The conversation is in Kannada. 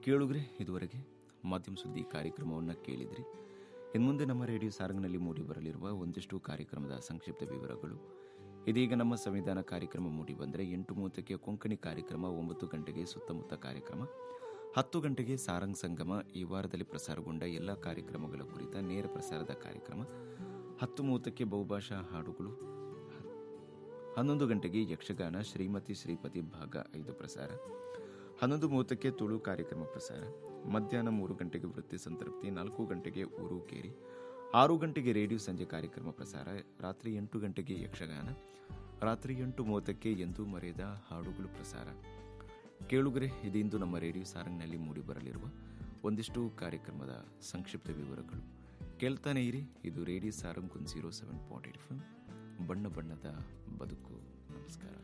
ಕೇಳುಗ್ರೆ ಇದುವರೆಗೆ ಮಾಧ್ಯಮ ಸುದ್ದಿ ಕಾರ್ಯಕ್ರಮವನ್ನು ಕೇಳಿದ್ರಿ ಇನ್ಮುಂದೆ ನಮ್ಮ ರೇಡಿಯೋ ಸಾರಂಗ್ನಲ್ಲಿ ಮೂಡಿ ಬರಲಿರುವ ಒಂದಿಷ್ಟು ಕಾರ್ಯಕ್ರಮದ ಸಂಕ್ಷಿಪ್ತ ವಿವರಗಳು ಇದೀಗ ನಮ್ಮ ಸಂವಿಧಾನ ಕಾರ್ಯಕ್ರಮ ಮೂಡಿ ಬಂದರೆ ಎಂಟು ಮೂವತ್ತಕ್ಕೆ ಕೊಂಕಣಿ ಕಾರ್ಯಕ್ರಮ ಒಂಬತ್ತು ಗಂಟೆಗೆ ಸುತ್ತಮುತ್ತ ಕಾರ್ಯಕ್ರಮ ಹತ್ತು ಗಂಟೆಗೆ ಸಾರಂಗ್ ಸಂಗಮ ಈ ವಾರದಲ್ಲಿ ಪ್ರಸಾರಗೊಂಡ ಎಲ್ಲ ಕಾರ್ಯಕ್ರಮಗಳ ಕುರಿತ ನೇರ ಪ್ರಸಾರದ ಕಾರ್ಯಕ್ರಮ ಹತ್ತು ಮೂವತ್ತಕ್ಕೆ ಬಹುಭಾಷಾ ಹಾಡುಗಳು ಹನ್ನೊಂದು ಗಂಟೆಗೆ ಯಕ್ಷಗಾನ ಶ್ರೀಮತಿ ಶ್ರೀಪತಿ ಭಾಗ ಐದು ಪ್ರಸಾರ ಹನ್ನೊಂದು ಮೂವತ್ತಕ್ಕೆ ತುಳು ಕಾರ್ಯಕ್ರಮ ಪ್ರಸಾರ ಮಧ್ಯಾಹ್ನ ಮೂರು ಗಂಟೆಗೆ ವೃತ್ತಿ ಸಂತೃಪ್ತಿ ನಾಲ್ಕು ಗಂಟೆಗೆ ಊರು ಕೇರಿ ಆರು ಗಂಟೆಗೆ ರೇಡಿಯೋ ಸಂಜೆ ಕಾರ್ಯಕ್ರಮ ಪ್ರಸಾರ ರಾತ್ರಿ ಎಂಟು ಗಂಟೆಗೆ ಯಕ್ಷಗಾನ ರಾತ್ರಿ ಎಂಟು ಮೂವತ್ತಕ್ಕೆ ಎಂದೂ ಮರೆಯದ ಹಾಡುಗಳು ಪ್ರಸಾರ ಕೇಳುಗರೆ ಇದೀಂದು ನಮ್ಮ ರೇಡಿಯೋ ಸಾರಂಗ್ನಲ್ಲಿ ಮೂಡಿಬರಲಿರುವ ಒಂದಿಷ್ಟು ಕಾರ್ಯಕ್ರಮದ ಸಂಕ್ಷಿಪ್ತ ವಿವರಗಳು ಕೇಳ್ತಾನೆ ಇರಿ ಇದು radio Sarang one zero seven point eight ಬಣ್ಣ ಬಣ್ಣದ ಬದುಕು ನಮಸ್ಕಾರ